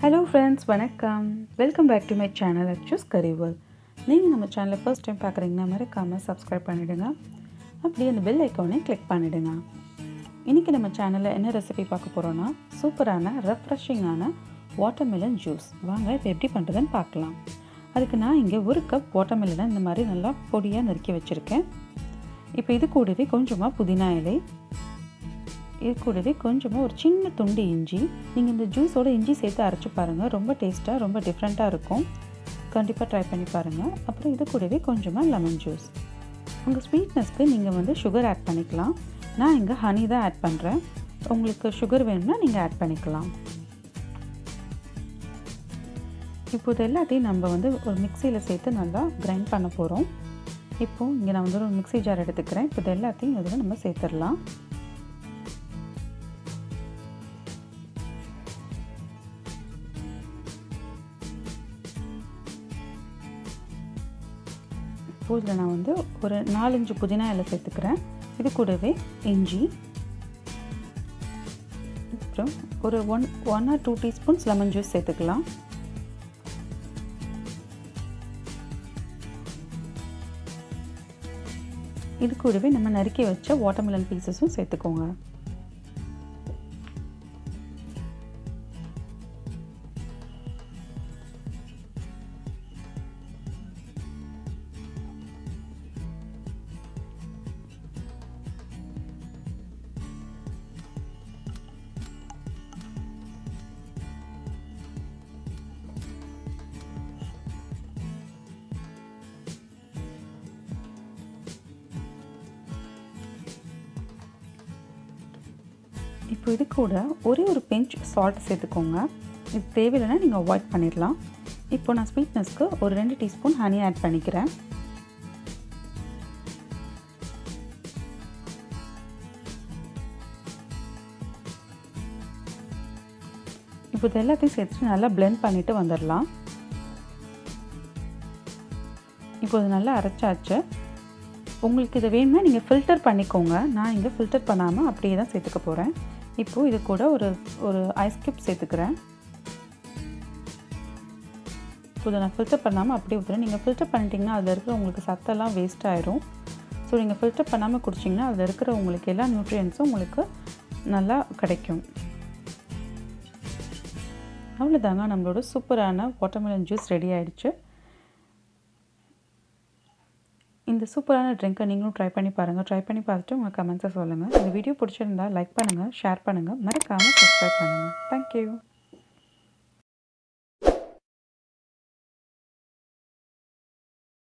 hello friends வணக்கம் welcome back to my channel அச்சூஸ் கரிவல் நீங்கள் நம்ம சேனலை ஃபர்ஸ்ட் டைம் பார்க்குறீங்கன்னா மறக்காமல் சப்ஸ்கிரைப் பண்ணிவிடுங்க அப்படியே அந்த பெல் ஐக்கானையும் கிளிக் பண்ணிவிடுங்க இன்றைக்கி நம்ம சேனலில் என்ன ரெசிபி பார்க்க போகிறோன்னா சூப்பரான ரெஃப்ரெஷிங்கான வாட்டர்மெலன் ஜூஸ் வாங்க இப்போ எப்படி பண்ணுறதுன்னு பார்க்கலாம் அதுக்கு நான் இங்கே ஒரு கப் வாட்டர்மெலனை இந்த மாதிரி நல்லா பொடியாக நறுக்கி வச்சுருக்கேன் இப்போ இது கூடவே கொஞ்சமாக புதினா இலை இது கூடவே கொஞ்சமாக ஒரு சின்ன துண்டு இஞ்சி நீங்கள் இந்த ஜூஸோட இஞ்சி சேர்த்து அரைச்சி பாருங்கள் ரொம்ப டேஸ்ட்டாக ரொம்ப டிஃப்ரெண்ட்டாக இருக்கும் கண்டிப்பாக ட்ரை பண்ணி பாருங்கள் அப்புறம் இது கூடவே கொஞ்சமாக லெமன் ஜூஸ் உங்கள் ஸ்வீட்னஸ்க்கு நீங்கள் வந்து சுகர் ஆட் பண்ணிக்கலாம் நான் இங்கே ஹனி தான் ஆட் பண்ணுறேன் உங்களுக்கு சுகர் வேணும்னா நீங்கள் ஆட் பண்ணிக்கலாம் இப்போ இது எல்லாத்தையும் நம்ம வந்து ஒரு மிக்சியில் சேர்த்து நல்லா கிரைண்ட் பண்ண போகிறோம் இப்போது இங்கே நான் வந்து ஒரு மிக்சி ஜார் எடுத்துக்கிறேன் இப்போ இது எல்லாத்தையும் இதில் நம்ம சேர்த்துடலாம் இப்போ இதில் நான் வந்து ஒரு நாலஞ்சு புதினா இலை சேர்த்துக்கிறேன் இது கூடவே இஞ்சி அப்புறம் ஒரு one one or two teaspoons lemon juice சேர்த்துக்கலாம் இது கூடவே நம்ம நறுக்கி வச்ச வாட்டர்மெலன் பீசஸும் சேர்த்துக்கோங்க இப்போ இது கூட ஒரே ஒரு பிஞ்ச் சால்ட் சேர்த்துக்கோங்க இது தேவையில்லைன்னா நீங்கள் அவாய்ட் பண்ணிடலாம் இப்போ நான் ஸ்வீட்னஸ்க்கு ஒரு ரெண்டு டீஸ்பூன் ஹனி ஆட் பண்ணிக்கிறேன் இப்போ இது எல்லாத்தையும் சேர்த்துட்டு நல்லா பிளெண்ட் பண்ணிவிட்டு வந்துடலாம் இப்போ இது நல்லா அரைச்சாச்சு உங்களுக்கு இது வேணும்னா நீங்கள் ஃபில்டர் பண்ணிக்கோங்க நான் இங்கே ஃபில்டர் பண்ணாமல் அப்படியே தான் சேர்த்துக்க போகிறேன் இப்போது இது கூட ஒரு ஒரு ஐஸ் கியூப் சேர்த்துக்கிறேன் இப்போ இதை நான் ஃபில்டர் பண்ணாமல் அப்படியே ஊற்றுறேன் நீங்கள் ஃபில்டர் பண்ணிட்டீங்கன்னா அதில் இருக்கிற உங்களுக்கு சத்தெல்லாம் வேஸ்ட் ஆயிரும் ஸோ நீங்கள் ஃபில்டர் பண்ணாமல் குடிச்சிங்கன்னா அதில் இருக்கிற உங்களுக்கு எல்லா நியூட்ரியன்ஸும் உங்களுக்கு நல்லா கிடைக்கும் அவ்வளோதாங்க நம்மளோட சூப்பரான வாட்டர்மெலன் ஜூஸ் ரெடி ஆகிடுச்சு இந்த சூப்பரான ட்ரிங்க்கை நீங்களும் ட்ரை பண்ணி பாருங்கள் ட்ரை பண்ணி பார்த்துட்டு உங்கள் கமெண்ட்ஸை சொல்லுங்கள் இந்த வீடியோ பிடிச்சிருந்தா லைக் பண்ணுங்கள் ஷேர் பண்ணுங்கள் மறக்காமல் சப்ஸ்கிரைப் பண்ணுங்கள் தேங்க்யூ